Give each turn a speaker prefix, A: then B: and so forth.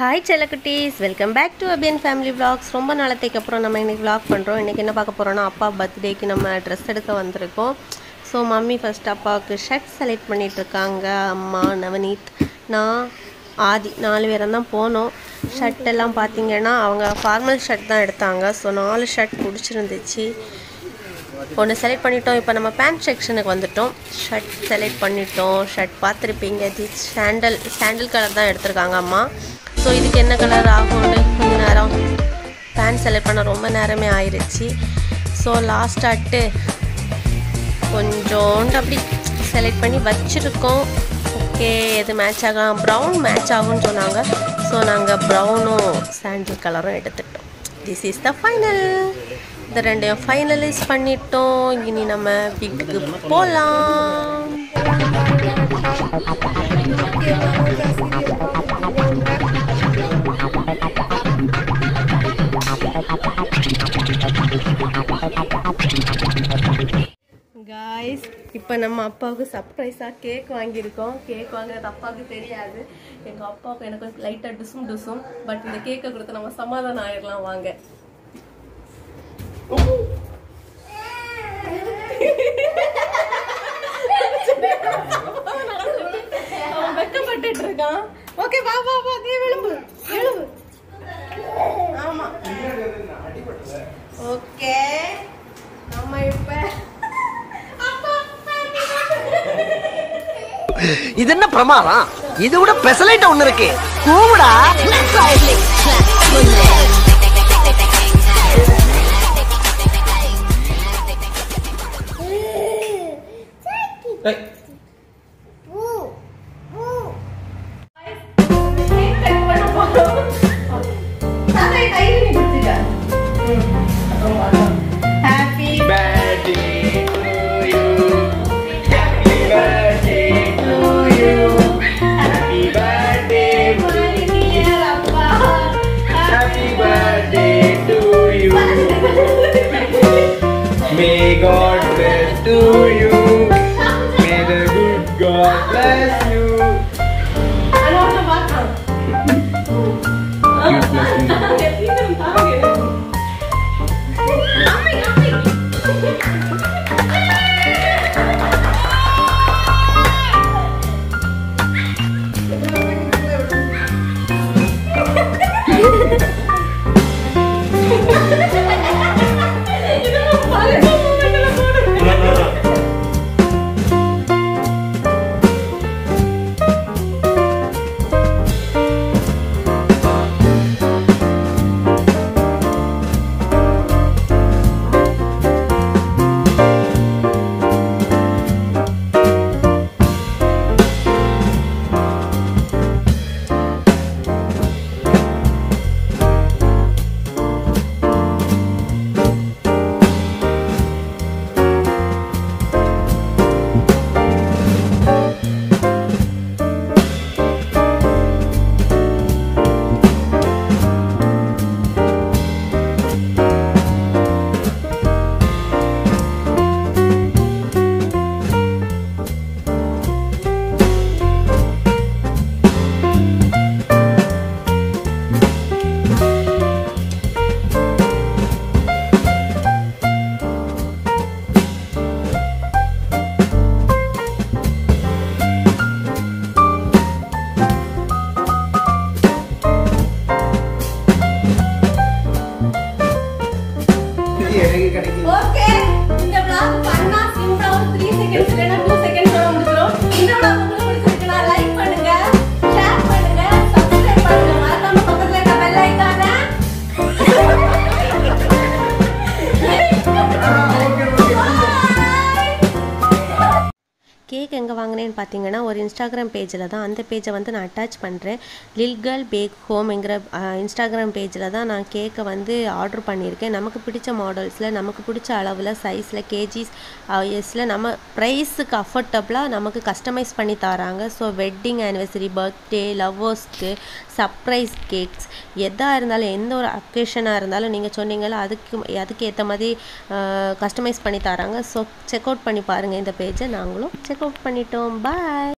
A: Hi செல்லக்குட்டீஸ் welcome back to Abiyan family vlogs ரொம்ப நாளத்துக்கு அப்புறம் நம்ம இன்றைக்கி vlog பண்ணுறோம் இன்றைக்கி என்ன பார்க்க போகிறோன்னா அப்பா பர்த்டேக்கு நம்ம ட்ரெஸ் எடுக்க வந்திருக்கோம் ஸோ மம்மி ஃபர்ஸ்ட் அப்பாவுக்கு ஷர்ட் செலக்ட் பண்ணிட்டு இருக்காங்க அம்மா நவநீத் நான் ஆதி நாலு பேரும் தான் போனோம் ஷர்ட் எல்லாம் பார்த்தீங்கன்னா அவங்க ஃபார்மல் ஷர்ட் தான் எடுத்தாங்க ஸோ நாலு ஷர்ட் பிடிச்சிருந்துச்சு ஒன்று செலக்ட் பண்ணிட்டோம் இப்போ நம்ம பேண்ட் செக்ஷனுக்கு வந்துட்டோம் ஷர்ட் செலக்ட் பண்ணிட்டோம் ஷர்ட் பார்த்துருப்பீங்க இது சாண்டல் சாண்டல் கலர் தான் எடுத்திருக்காங்க அம்மா ஸோ இதுக்கு என்ன கலர் ஆகும்னு கொஞ்ச நேரம் பேண்ட் செலக்ட் பண்ண ரொம்ப நேரமே ஆயிடுச்சு ஸோ லாஸ்ட் அட்டு கொஞ்சோண்டு அப்படி செலக்ட் பண்ணி வச்சுருக்கோம் ஓகே எது மேட்ச் ஆகலாம் ப்ரௌன் மேட்ச் ஆகும்னு சொன்னாங்க ஸோ நாங்கள் ப்ரௌனும் சாண்டில் கலரும் எடுத்துட்டோம் திஸ் இஸ் த ஃபைனல் இந்த ரெண்டையும் ஃபைனலைஸ் பண்ணிட்டோம் இனி நம்ம வீட்டுக்கு போகலாம் காய்ஸ் இப்போ நம்ம அப்பாவுக்கு சர்ப்ரைஸாக கேக் வாங்கியிருக்கோம் கேக் வாங்குறது அப்பாவுக்கு தெரியாது எங்கள் அப்பாவுக்கு எனக்கு லைட்டாக டுசும் டுசும் பட் இந்த கேக்கை கொடுத்து நம்ம சமாதானம் ஆயிடலாம் வாங்க அவன் வெக்கப்பட்டுட்டு இருக்கான் ஓகே வா வா வா நீ எழும்பு எழும்பு ஆமா ஓகே நம்ம இப்ப அப்பா
B: இது என்ன பிரமாதம் இது விட பெசலைட் ஒண்ணு இருக்கு கூவுடா
A: Happy
C: birthday to you. Happy birthday to you. Happy birthday to you. Happy birthday to you. May God bless to you. May the good God bless you.
A: Okay இந்த vlog பண்ணா சிம்பிளா ஒரு 3 செகண்ட்ஸ் இல்லனா 2 செகண்ட்ஸ் முடிச்சிரும் இந்த vlog உங்களுக்கு பிடிச்சிருக்குனா like பண்ணுங்க share பண்ணுங்க சப்ஸ்கிரைப் பண்ணுங்க மறக்காம பக்கத்துல இருக்க பெல் ஐகானை கேக் எங்கே வாங்கினேன்னு பார்த்தீங்கன்னா ஒரு இன்ஸ்டாகிராம் பேஜில் தான் அந்த பேஜை வந்து நான் அட்டாச் பண்ணுறேன் லில்கல் பேக் ஹோம்ங்கிற இன்ஸ்டாகிராம் பேஜில் தான் நான் கேக்கை வந்து ஆர்டர் பண்ணியிருக்கேன் நமக்கு பிடிச்ச மாடல்ஸில் நமக்கு பிடிச்ச அளவில் சைஸில் கேஜிஸ் எஸ்ல நம்ம ப்ரைஸுக்கு அஃபோர்டபுளாக நமக்கு கஸ்டமைஸ் பண்ணி தராங்க ஸோ வெட்டிங் ஆனிவர்சரி பர்த்டே லவ்வர்ஸ்க்கு சர்ப்ரைஸ் கேக்ஸ் எதாக இருந்தாலும் எந்த ஒரு அக்கேஷனாக இருந்தாலும் நீங்கள் சொன்னீங்களோ அதுக்கு அதுக்கு ஏற்ற மாதிரி கஸ்டமைஸ் பண்ணி தராங்க ஸோ செக் அவுட் பண்ணி பாருங்கள் இந்த பேஜை நாங்களும் செக் அவுட் பண்ணிட்டோம் பாய்